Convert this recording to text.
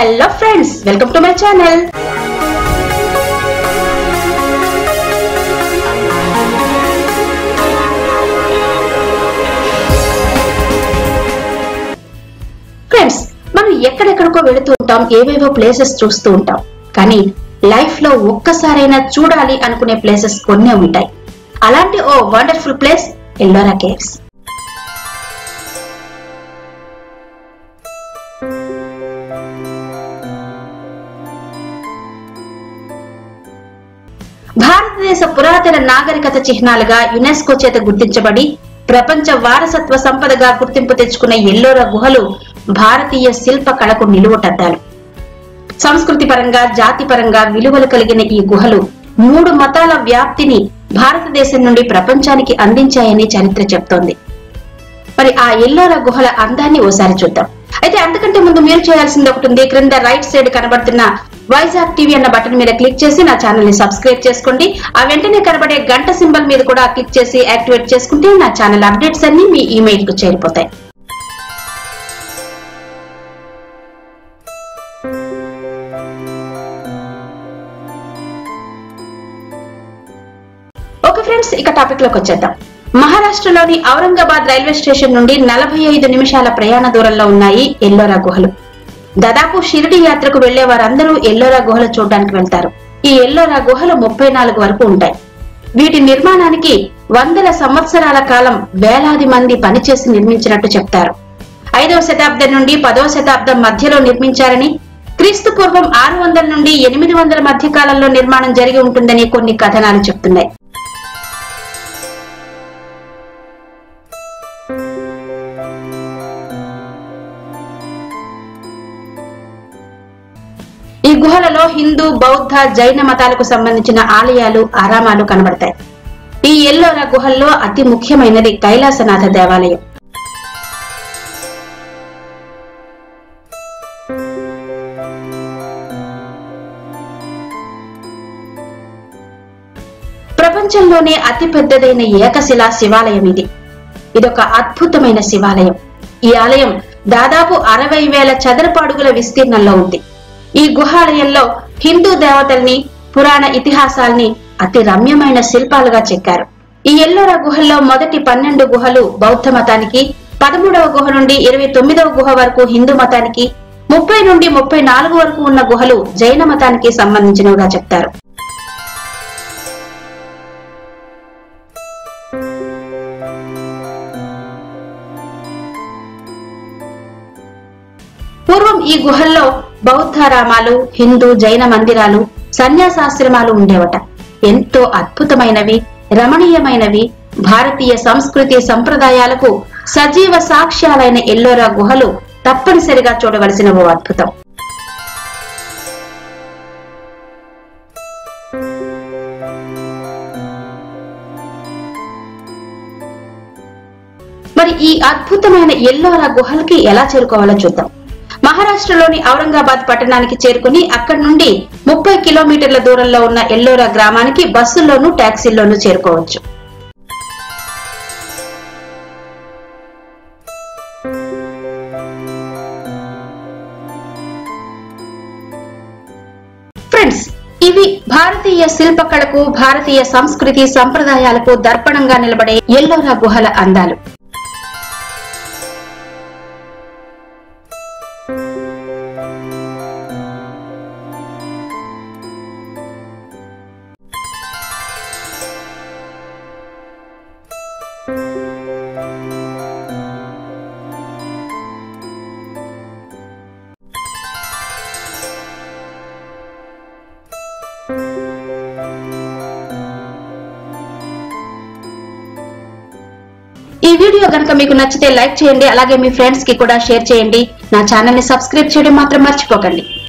hello friends welcome to my channel friends మనం ఎక్కడెక్కడికో వెళుతూ ఉంటాం ఏవేవో ప్లేసెస్ చూస్తూ ఉంటాం కానీ లైఫ్ లో ఒక్కసారైనా చూడాలి అనుకునే ప్లేసెస్ కొన్నే ఉంటాయి అలాంటి ఓ వండర్ఫుల్ ప్లేస్ ఎల్లోరా కేవ్స్ భారతదేశ పురాతన నాగరికత చిహ్నాలుగా యునెస్కో చేత గుర్తించబడి ప్రపంచ వారసత్వ సంపదగా గుర్తింపు తెచ్చుకున్న ఎల్లోరా గుహలు భారతీయ శిల్ప కళకు నిలువుటద్దాలు సంస్కృతి పరంగా జాతి పరంగా విలువలు కలిగిన ఈ గుహలు మూడు మతాల వ్యాప్తిని భారతదేశం నుండి ప్రపంచానికి అందించాయని చరిత్ర చెప్తోంది మరి ఆ ఎల్లోరా గుహల అందాన్ని ఓసారి చూద్దాం అయితే అంతకంటే ముందు మీరు చేయాల్సింది ఒకటి ఉంది క్రింద రైట్ సైడ్ కనబడుతున్న వైజాగ్ టీవీ అన్న బటన్ మీద క్లిక్ చేసి నా ఛానల్ ని సబ్స్క్రైబ్ చేసుకోండి ఆ వెంటనే కనబడే గంట సింబల్ మీద కూడా క్లిక్ చేసి యాక్టివేట్ చేసుకుంటే నా ఛానల్ అప్డేట్స్ అన్ని మీ ఇమెయిల్ కు చేరిపోతాయి ఓకే ఫ్రెండ్స్ ఇక టాపిక్ లోకి వచ్చేద్దాం మహారాష్ట్రలోని ఔరంగాబాద్ రైల్వే స్టేషన్ నుండి నలభై ఐదు నిమిషాల ప్రయాణ దూరంలో ఉన్నాయి ఎల్లోరా గుహలు దాదాపు షిరిడి యాత్రకు వెళ్లే వారందరూ ఎల్లోరా గుహలు చూడడానికి వెళ్తారు ఈ ఎల్లోరా గుహలు ముప్పై నాలుగు వరకు ఉంటాయి వీటి నిర్మాణానికి వందల సంవత్సరాల కాలం వేలాది మంది పనిచేసి నిర్మించినట్టు చెప్తారు ఐదవ శతాబ్దం నుండి పదవ శతాబ్దం మధ్యలో నిర్మించారని క్రీస్తు పూర్వం ఆరు వందల నుండి ఎనిమిది వందల మధ్య కాలంలో నిర్మాణం జరిగి ఉంటుందని కొన్ని కథనాలు చెప్తున్నాయి ఈ గుహలలో హిందూ బౌద్ధ జైన మతాలకు సంబంధించిన ఆలయాలు ఆరామాలు కనబడతాయి ఈ ఎల్లోరా గుహల్లో అతి ముఖ్యమైనది కైలాసనాథ దేవాలయం ప్రపంచంలోనే అతి పెద్దదైన ఏకశిలా శివాలయం ఇది ఇదొక అద్భుతమైన శివాలయం ఈ ఆలయం దాదాపు అరవై వేల చదరపు అడుగుల విస్తీర్ణంలో ఉంది ఈ గుహాలయంలో హిందూ దేవతల్ని పురాణ ఇతిహాసాల్ని అతి రమ్యమైన శిల్పాలుగా చెక్కారు ఈ ఎల్లోరా గుహల్లో మొదటి పన్నెండు గుహలు బౌద్ధ మతానికి పదమూడవ గుహ నుండి ఇరవై తొమ్మిదవ గుహ వరకు హిందూ మతానికి ముప్పై నుండి ముప్పై నాలుగు వరకు ఉన్న గుహలు జైన మతానికి సంబంధించినవిగా చెప్తారు పూర్వం ఈ గుహల్లో బౌద్ధారామాలు హిందూ జైన మందిరాలు సన్యాసాశ్రమాలు ఉండేవట ఎంతో అద్భుతమైనవి రమణీయమైనవి భారతీయ సంస్కృతి సంప్రదాయాలకు సజీవ సాక్ష్యాలైన ఎల్లోరా గుహలు తప్పనిసరిగా చూడవలసిన ఓ అద్భుతం మరి ఈ అద్భుతమైన ఎల్లోరా గుహలకి ఎలా చేరుకోవాలో చూద్దాం మహారాష్ట్రలోని ఔరంగాబాద్ పట్టణానికి చేరుకుని అక్కడి నుండి ముప్పై కిలోమీటర్ల దూరంలో ఉన్న ఎల్లోరా గ్రామానికి బస్సుల్లోనూ టాక్సీల్లోనూ చేరుకోవచ్చు ఫ్రెండ్స్ ఇవి భారతీయ శిల్పకళకు భారతీయ సంస్కృతి సంప్రదాయాలకు దర్పణంగా నిలబడే ఎల్లోరా గుహల అందాలు ఈ వీడియో గనుక మీకు నచ్చితే లైక్ చేయండి అలాగే మీ ఫ్రెండ్స్ కి కూడా షేర్ చేయండి నా ఛానల్ ని సబ్స్క్రైబ్ చేయడం మాత్రం మర్చిపోకండి